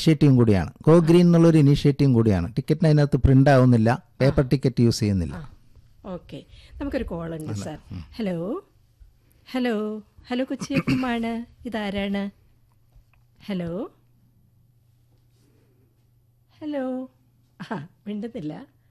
ഇനീഷ്യേറ്റീവും കൂടിയാണ് go green എന്നുള്ളൊരു ഇനീഷ്യേറ്റീവും കൂടിയാണ് ടിക്കറ്റിന് അതിനകത്ത് പ്രിന്റ് ആവുന്നില്ല പേപ്പർ ടിക്കറ്റ് യൂസ് ചെയ്യുന്നില്ല ഓക്കെ നമുക്കൊരു കോൾ ഉണ്ട് sir hello hello hello Kochi എഫുമാണ് ഇതാരാണ് ഹലോ ഹലോ ആ മിണ്ടുന്നില്ല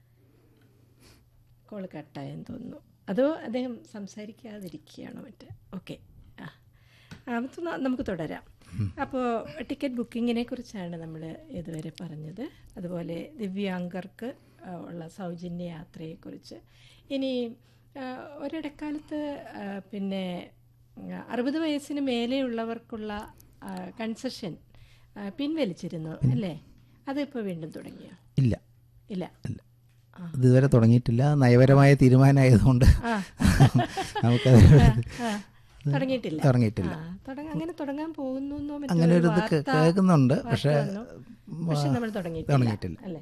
കോൾ കട്ടായെന്ന് തോന്നുന്നു അതോ അദ്ദേഹം സംസാരിക്കാതിരിക്കുകയാണോ മറ്റേ ഓക്കെ ആ ആ, അത് ന- നമുക്ക് തുടരാം അപ്പോൾ ടിക്കറ്റ് ബുക്കിങ്ങിനെ കുറിച്ചാണ് നമ്മൾ ഇതുവരെ പറഞ്ഞത് അതുപോലെ ദിവ്യാംഗർക്ക് ആ, ഉള്ള സൗജന്യ യാത്രയെക്കുറിച്ച് ഇനി ആ, ഒരിടക്കാലത്ത് ആ, പിന്നെ ആ, അറുപത് വയസ്സിന് മേലെയുള്ളവർക്കുള്ള ആ, കൺസെഷൻ ആ, പിൻവലിച്ചിരുന്നു അല്ലേ അതിപ്പോൾ വീണ്ടും തുടങ്ങിയോ ഇല്ല ഇല്ല ഇല്ല ഇത് ഇതുവരെ തുടങ്ങിയിട്ടില്ല നയപരമായ തീരുമാനമായതുകൊണ്ട് ആ നമുക്കത് ആ, തുടങ്ങിയിട്ടില്ല തുടങ്ങിയിട്ടില്ല ആ, തുടങ്ങ- അങ്ങനെ തുടങ്ങാൻ പോകുന്നു എന്നോ മറ്റോ അങ്ങനെ ഒരു ഇത് വാർത്ത- കേ- കേൾക്കുന്നുണ്ട് വാർത്ത പക്ഷേ വന്നു. പക്ഷെ നമ്മൾ തുടങ്ങിയിട്ടില്ല തുടങ്ങിയിട്ടില്ല. അല്ലേ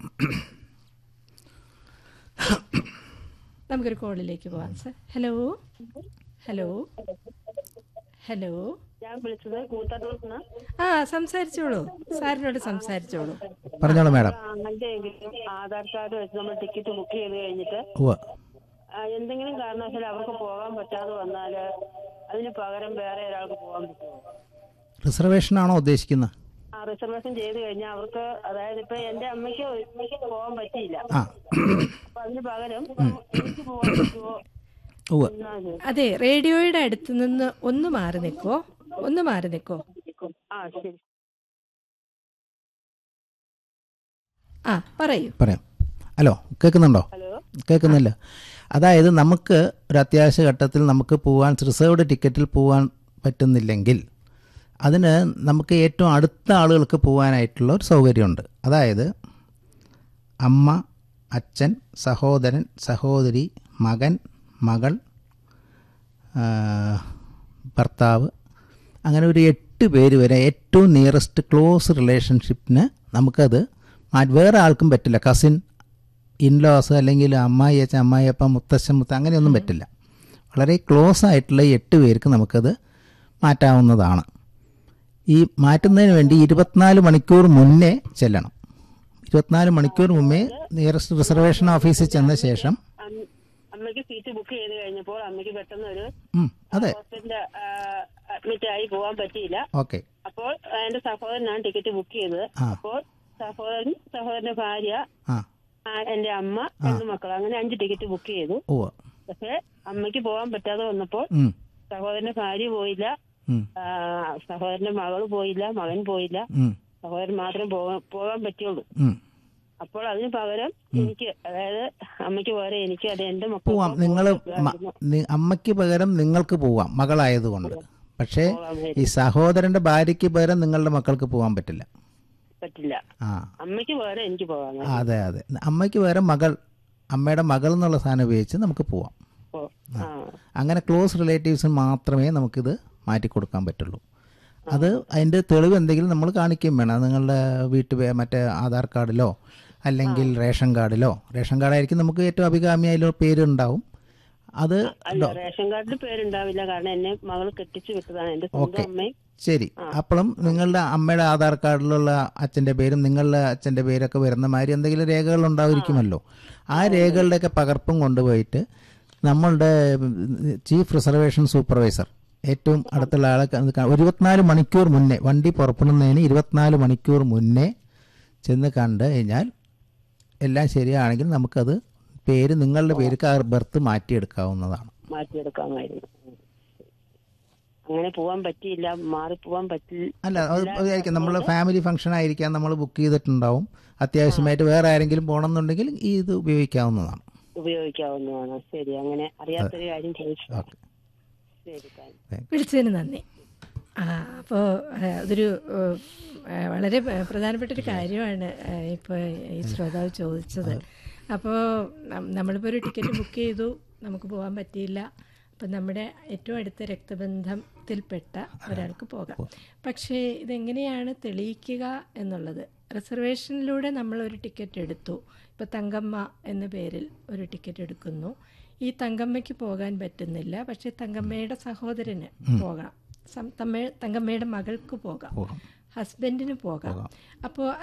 നമുക്കൊരു കോളിലേക്ക് പോവാം സർ ഹലോ ഹലോ ഹലോ ഞാൻ വിളിച്ചത് കൂത്തട്ടൂർന്ന് ആ സംസാരിച്ചോളൂ സാറിനോട് സംസാരിച്ചോളൂ പറഞ്ഞോളൂ മാഡം അങ്ങനത്തെ എങ്കിലും ആധാർ കാർഡ് വെച്ച് നമ്മൾ ടിക്കറ്റ് ബുക്ക് ചെയ്ത് കഴിഞ്ഞിട്ട് ഉവ്വ ആ, എന്തെങ്കിലും കാരണവശാൽ അവർക്ക് പോകാൻ പറ്റാതെ വന്നാൽ അതിന് പകരം വേറെ ഒരാൾക്ക് പോകാൻ പറ്റുമോ റിസർവേഷൻ ആണോ ഉദ്ദേശിക്കുന്നത് ആ റിസർവേഷൻ ചെയ്ത് കഴിഞ്ഞാൽ അവർക്ക് അതായത് ഇപ്പൊ എന്റെ അമ്മയ്ക്ക് അമ്മയ്ക്ക് പോകാൻ പറ്റിയില്ല ആ അപ്പൊ അതിന് പകരം എനിക്ക് പോകാൻ പറ്റുമോ ഉവ്വ എന്നാ ചോദിച്ചത്. അതെ റേഡിയോയുടെ അടുത്ത് നിന്ന് ഒന്ന് മാറി നിൽക്കോ ഒന്ന് മാറി നിൽക്കോ ആ ശരി ആ പറയൂ പറയാം ഹലോ കേൾക്കുന്നുണ്ടോ ഹലോ കേൾക്കുന്നില്ല അതായത് നമുക്ക് ഒരു അത്യാവശ്യ ഘട്ടത്തിൽ നമുക്ക് പോകാൻ റിസർവ്ഡ് ടിക്കറ്റിൽ പോകാൻ പറ്റുന്നില്ലെങ്കിൽ അതിന് നമുക്ക് ഏറ്റവും അടുത്ത ആളുകൾക്ക് പോകാനായിട്ടുള്ള ഒരു സൗകര്യമുണ്ട് അതായത് അമ്മ അച്ഛൻ സഹോദരൻ സഹോദരി മകൻ മകൾ ആ, ഭർത്താവ് അങ്ങനെ ഒരു എട്ട് പേര് വരെ ഏറ്റവും നിയറസ്റ്റ് ക്ലോസ് റിലേഷൻഷിപ്പിന് നമുക്കത് മാ- വേറെ ആൾക്കും പറ്റില്ല കസിൻ ഇൻലോസ് അല്ലെങ്കിൽ അമ്മായി അച്ഛൻ അമ്മായി അപ്പം മുത്തശ്ശൻ മുത്ത അങ്ങനെയൊന്നും പറ്റില്ല വളരെ ക്ലോസ് ആയിട്ടുള്ള ഈ എട്ട് പേർക്ക് നമുക്കത് മാറ്റാവുന്നതാണ് ഈ മാറ്റുന്നതിന് വേണ്ടി ഇരുപത്തിനാല് മണിക്കൂർ മുന്നേ ചെല്ലണം ഇരുപത്തിനാല് മണിക്കൂർ മുമ്പേ നിയറസ്റ്റ് റിസർവേഷൻ ഓഫീസിൽ ചെന്ന ശേഷം അമ്മ- അമ്മയ്ക്ക് സീറ്റ് ബുക്ക് ചെയ്ത് കഴിഞ്ഞപ്പോൾ അമ്മയ്ക്ക് പെട്ടെന്ന് ഒരു ഉം, അതെ ഹോസ്പിറ്റലിൽ അഡ്മിറ്റ് ആയി പോകാൻ പറ്റിയില്ല ഓക്കെ അപ്പോൾ ആ, എന്റെ സഹോദരനാണ് ടിക്കറ്റ് ബുക്ക് ചെയ്തത് ആ. അപ്പോൾ സഹോദരൻ സഹോദരന്റെ ഭാര്യ ആ ആ, എന്റെ അമ്മ രണ്ട് മക്കൾ അങ്ങനെ അഞ്ച് ടിക്കറ്റ് ബുക്ക് ചെയ്തു ഓ പക്ഷെ അമ്മയ്ക്ക് പോകാൻ പറ്റാതെ വന്നപ്പോൾ ഉം, സഹോദരന്റെ ഭാര്യ പോയില്ല ഉം, ആ, സഹോദരന്റെ മകള് പോയില്ല മകൻ പോയില്ല ഉം, സഹോദരൻ മാത്രം പോകാൻ പോകാൻ പറ്റുള്ളൂ ഉം. അപ്പോൾ അതിന് പകരം എനിക്ക് അതായത് അമ്മയ്ക്ക് പകരം എനിക്ക് അത് എന്റെ മക്കൾ പോവാം നിങ്ങൾ അമ്മയ്ക്ക് പകരം നിങ്ങൾക്ക് പോവാം മകളായതുകൊണ്ട് പക്ഷേ ഈ സഹോദരന്റെ ഭാര്യയ്ക്ക് പകരം നിങ്ങളുടെ മക്കൾക്ക് പോകാൻ പറ്റില്ല പറ്റില്ല ആ അമ്മയ്ക്ക് പകരം എനിക്ക് പോകാൻ ആ, അതെ അതെ അമ്മയ്ക്ക് പകരം മകൾ അമ്മയുടെ മകൾ എന്നുള്ള സാധനം ഉപയോഗിച്ച് നമുക്ക് പോവാം ഓ, ആ അങ്ങനെ ക്ലോസ് റിലേറ്റീവ്സിന് മാത്രമേ നമുക്കിത് മാറ്റി കൊടുക്കാൻ പറ്റുള്ളൂ അത് അതിൻ്റെ തെളിവ് എന്തെങ്കിലും നമ്മൾ കാണിക്കുകയും വേണം അത് നിങ്ങളുടെ വീട്ടു പേ- മറ്റേ ആധാർ കാർഡിലോ അല്ലെങ്കിൽ റേഷൻ കാർഡിലോ റേഷൻ കാർഡായിരിക്കും നമുക്ക് ഏറ്റവും അഭികാമ്യമായാലും പേരുണ്ടാവും അത് അല്ല റേഷൻ കാർഡിൽ പേരുണ്ടാവില്ല കാരണം എന്നെ മകൾ കെട്ടിച്ചു വിട്ടതാണ് എന്റെ സ്വന്തം അമ്മയും ശരി അപ്പോഴും നിങ്ങളുടെ അമ്മയുടെ ആധാർ കാർഡിലുള്ള അച്ഛൻ്റെ പേരും നിങ്ങളുടെ അച്ഛൻ്റെ പേരൊക്കെ വരുന്ന മാതിരി എന്തെങ്കിലും രേഖകൾ ഉണ്ടാവുമായിരിക്കുമല്ലോ ആ രേഖകളുടെയൊക്കെ പകർപ്പും കൊണ്ടുപോയിട്ട് നമ്മളുടെ ചീഫ് റിസർവേഷൻ സൂപ്പർവൈസർ ഏറ്റവും അടുത്തുള്ള ആളെ ക- ക- ഒരു ഇരുപത്തിനാല് മണിക്കൂർ മുന്നേ വണ്ടി പുറപ്പെടുന്നതിന് ഇരുപത്തിനാല് മണിക്കൂർ മുന്നേ ചെന്ന് കണ്ട് കഴിഞ്ഞാൽ എല്ലാം ശരിയാണെങ്കിൽ നമുക്കത് പേര് നിങ്ങളുടെ പേർക്ക് ആ ബർത്ത് മാറ്റിയെടുക്കാവുന്നതാണ് മാറ്റിയെടുക്കാമായിരുന്നു ഉം. അങ്ങനെ പോവാൻ പറ്റിയില്ല മാറി പോവാൻ പറ്റി അല്ല അത് ആയിരിക്കും നമ്മൾ ഫാമിലി ഫംഗ്ഷൻ ആയിരിക്കാം നമ്മൾ ബുക്ക് ചെയ്തിട്ടുണ്ടാവും അത്യാവശ്യമായിട്ട് വേറെ ആരെങ്കിലും പോകണമെന്നുണ്ടെങ്കിൽ ഈ ഇത് ഉപയോഗിക്കാവുന്നതാണ് ഉപയോഗിക്കാവുന്നതാണ് ശരി അങ്ങനെ അറിയാത്തൊരു കാര്യം ചോദിച്ചു ഓക്കെ ശരി താങ്ക് വിളിച്ചതിന് നന്ദി ആ അപ്പോൾ അതൊരു ഏഹ്, ഏഹ്, വളരെ പ- പ്രധാനപ്പെട്ട ഒരു കാര്യമാണ് ഇപ്പോൾ ഈ ശ്രോതാവ് ചോദിച്ചത് അപ്പോൾ നമ്മളിപ്പോൾ ഒരു ടിക്കറ്റ് ബുക്ക് ചെയ്തു നമുക്ക് പോകാൻ പറ്റിയില്ല അപ്പം നമ്മുടെ ഏറ്റവും അടുത്ത രക്തബന്ധത്തിൽപ്പെട്ട ഒരാൾക്ക് പോകാം പക്ഷേ ഇതെങ്ങനെയാണ് തെളിയിക്കുക എന്നുള്ളത് റിസർവേഷനിലൂടെ നമ്മൾ ഒരു ടിക്കറ്റ് എടുത്തു ഇപ്പോൾ തങ്കമ്മ എന്ന പേരിൽ ഒരു ടിക്കറ്റ് എടുക്കുന്നു ഈ തങ്കമ്മയ്ക്ക് പോകാൻ പറ്റുന്നില്ല പക്ഷേ തങ്കമ്മയുടെ സഹോദരന് പോകാം സം- തമ്മ തങ്കമ്മയുടെ മകൾക്ക് പോകാം പോകാം ഹസ്ബൻഡിന് പോകാം അപ്പോൾ